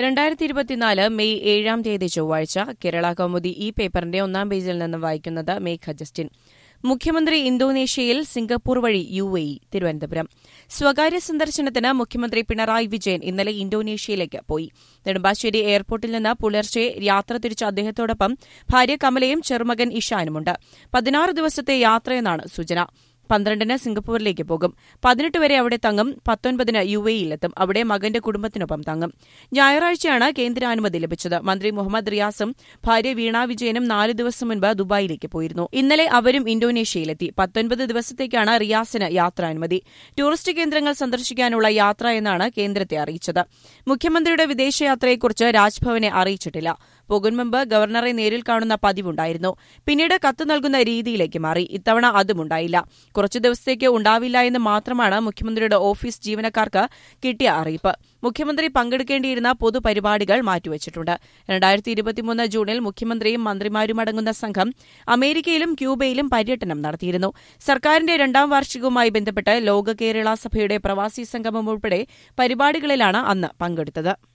രണ്ടായിരത്തി ഇരുപത്തിനാല് മെയ് ഏഴാം തീയതി ചൊവ്വാഴ്ച കേരള കൗമുദി ഈ പേപ്പറിന്റെ ഒന്നാം പേജിൽ നിന്ന് വായിക്കുന്നത് മേഘ ജസ്റ്റിൻ മുഖ്യമന്ത്രി ഇന്തോനേഷ്യയിൽ സിംഗപ്പൂർ വഴി യു എ ഇ തിരുവനന്തപുരം സ്വകാര്യ സന്ദർശനത്തിന് മുഖ്യമന്ത്രി പിണറായി വിജയൻ ഇന്നലെ ഇന്തോനേഷ്യയിലേക്ക് പോയി നെടുമ്പാശ്ശേരി എയർപോർട്ടിൽ നിന്ന് പുലർച്ചെ യാത്ര തിരിച്ച അദ്ദേഹത്തോടൊപ്പം ഭാര്യ കമലയും ചെറുമകൻ ഇഷാനുമുണ്ട് പതിനാറ് ദിവസത്തെ യാത്രയെന്നാണ് സൂചന പന്ത്രണ്ടിന് സിംഗപ്പൂരിലേക്ക് പോകും പതിനെട്ട് വരെ അവിടെ തങ്ങും പത്തൊൻപതിന് യു എയിലെത്തും അവിടെ മകന്റെ കുടുംബത്തിനൊപ്പം തങ്ങും ഞായറാഴ്ചയാണ് കേന്ദ്രാനുമതി ലഭിച്ചത് മന്ത്രി മുഹമ്മദ് റിയാസും ഭാര്യ വീണ വിജയനും നാല് ദിവസം മുൻപ് ദുബായിലേക്ക് പോയിരുന്നു ഇന്നലെ അവരും ഇന്തോനേഷ്യയിലെത്തി പത്തൊൻപത് ദിവസത്തേക്കാണ് റിയാസിന് യാത്രാനുമതി ടൂറിസ്റ്റ് കേന്ദ്രങ്ങൾ സന്ദർശിക്കാനുള്ള യാത്ര എന്നാണ് കേന്ദ്രത്തെ അറിയിച്ചത് മുഖ്യമന്ത്രിയുടെ വിദേശയാത്രയെക്കുറിച്ച് രാജ്ഭവനെ അറിയിച്ചിട്ടില്ല പോകും മുമ്പ് ഗവർണറെ നേരിൽ കാണുന്ന പതിവുണ്ടായിരുന്നു പിന്നീട് കത്ത് നൽകുന്ന രീതിയിലേക്ക് മാറി ഇത്തവണ അതുമുണ്ടായില്ല കുറച്ചു ദിവസത്തേക്ക് ഉണ്ടാവില്ല എന്ന് മാത്രമാണ് മുഖ്യമന്ത്രിയുടെ ഓഫീസ് ജീവനക്കാർക്ക് കിട്ടിയ അറിയിപ്പ് മുഖ്യമന്ത്രി പങ്കെടുക്കേണ്ടിയിരുന്ന പൊതുപരിപാടികൾ മാറ്റിവച്ചിട്ടുണ്ട് രണ്ടായിരത്തി ഇരുപത്തിമൂന്ന് ജൂണിൽ മുഖ്യമന്ത്രിയും മന്ത്രിമാരും അടങ്ങുന്ന സംഘം അമേരിക്കയിലും ക്യൂബയിലും പര്യടനം നടത്തിയിരുന്നു സർക്കാരിന്റെ രണ്ടാം വാർഷികവുമായി ബന്ധപ്പെട്ട് ലോക കേരള സഭയുടെ പ്രവാസി സംഗമം ഉൾപ്പെടെ പരിപാടികളിലാണ് അന്ന് പങ്കെടുത്തത്